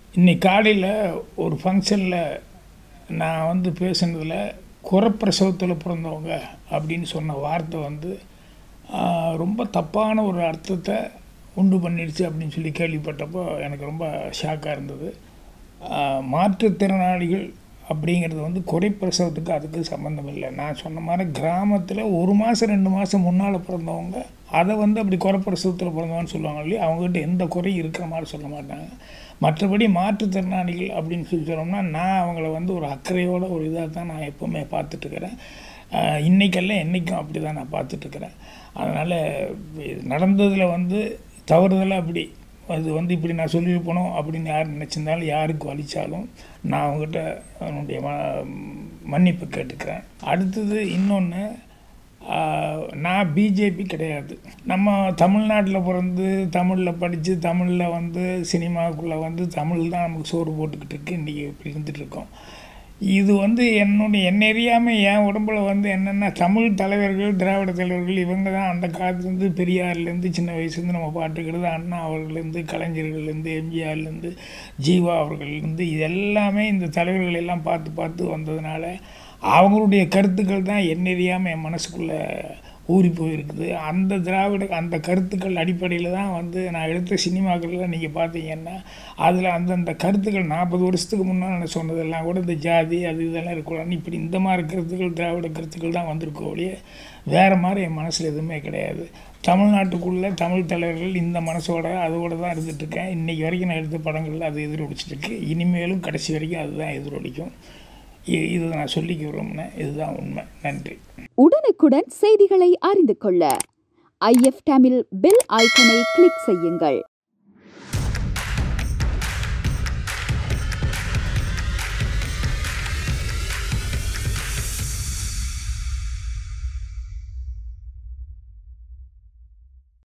இன்னைக்கு காலையில் ஒரு ஃபங்க்ஷனில் நான் வந்து பேசுனதில் குறப்பிரசவத்தில் பிறந்தவங்க அப்படின்னு சொன்ன வார்த்தை வந்து ஆஹ், ரொம்ப தப்பான ஒரு அர்த்தத்தை உண்டு பண்ணிடுச்சு அப்படின்னு சொல்லி கேள்விப்பட்டப்போ எனக்கு ரொம்ப ஷாக்காக இருந்தது ஆஹ், மாற்றுத்திறனாளிகள் அப்படிங்கிறது வந்து குறைப்பிரசவத்துக்கு அதுக்கு சம்மந்தம் இல்லை நான் சொன்ன மாதிரி கிராமத்தில் ஒரு மாதம் ரெண்டு மாதம் முன்னால் பிறந்தவங்க அதை வந்து அப்படி குறைப்பிரசவத்தில் பிறந்தவன்னு சொல்லுவாங்க இல்லையா அவங்ககிட்ட எந்த குறையும் இருக்கிற மாதிரி சொல்ல மாட்டாங்க மற்றபடி மாற்றுத்திறனாளிகள் அப்படின்னு சொல்லி சொன்னோம்னா நான் அவங்கள வந்து ஒரு அக்கறையோட ஒரு இதாக தான் நான் எப்போவுமே பார்த்துட்ருக்கிறேன் இன்றைக்கெல்லாம் என்றைக்கும் அப்படி தான் நான் பார்த்துட்ருக்கிறேன் அதனால் நடந்ததில் வந்து தவறுதலாக அப்படி அது வந்து இப்படி நான் சொல்லியிருப்பணும் அப்படின்னு யார் நினச்சிருந்தாலும் யாருக்கு வலிச்சாலும் நான் அவங்ககிட்ட என்னுடைய ம மன்னிப்பு கேட்டுக்கிறேன் அடுத்தது இன்னொன்று நான் பிஜேபி கிடையாது நம்ம தமிழ்நாட்டில் பிறந்து தமிழில் படித்து தமிழில் வந்து சினிமாவுக்குள்ளே வந்து தமிழ் தான் நமக்கு சோறு போட்டுக்கிட்டு இருக்கு இன்றைக்கி இப்படி இருந்துட்டு இருக்கோம் இது வந்து என்னுடைய என்ன அறியாமல் என் உடம்புல வந்து என்னென்னா தமிழ் தலைவர்கள் திராவிட தலைவர்கள் இவங்க தான் அந்த காலத்துலேருந்து பெரியார்லேருந்து சின்ன வயசுலேருந்து நம்ம பாட்டுக்கிறது அண்ணா அவர்கள்லேருந்து கலைஞர்கள்லேருந்து எம்ஜிஆர்லேருந்து ஜீவா அவர்கள்லேருந்து இது எல்லாமே இந்த தலைவர்கள் எல்லாம் பார்த்து பார்த்து வந்ததுனால அவங்களுடைய கருத்துக்கள் தான் என்னெறியாமல் என் மனசுக்குள்ளே ஊறி போயிருக்குது அந்த திராவிட அந்த கருத்துக்கள் அடிப்படையில் தான் வந்து நான் எடுத்த சினிமாக்கள்லாம் நீங்கள் பார்த்தீங்கன்னா அதில் அந்தந்த கருத்துக்கள் நாற்பது வருஷத்துக்கு முன்னால் நான் சொன்னதெல்லாம் கூட இந்த ஜாதி அது இதெல்லாம் இருக்கக்கூடாது இப்படி இந்த மாதிரி கருத்துக்கள் திராவிட கருத்துக்கள் தான் வந்திருக்கோ ஒழிய வேறு மாதிரி என் மனசில் எதுவுமே கிடையாது தமிழ்நாட்டுக்குள்ளே தமிழ் தலைவர்கள் இந்த மனசோட அதோட தான் இருந்துகிட்ருக்கேன் இன்றைக்கி வரைக்கும் நான் எடுத்த படங்களில் அது எதிரொலிச்சிருக்கு இனிமேலும் கடைசி வரைக்கும் அதுதான் எதிரொலிக்கும் இ- இது நான் சொல்லிக்க விரும்பினேன் இதுதான் உண்மை நன்றி உடனுக்குடன் செய்திகளை அறிந்து கொள்ள ஐஎஃப் தமிழ் பெல் ஐக்கனை கிளிக் செய்யுங்கள்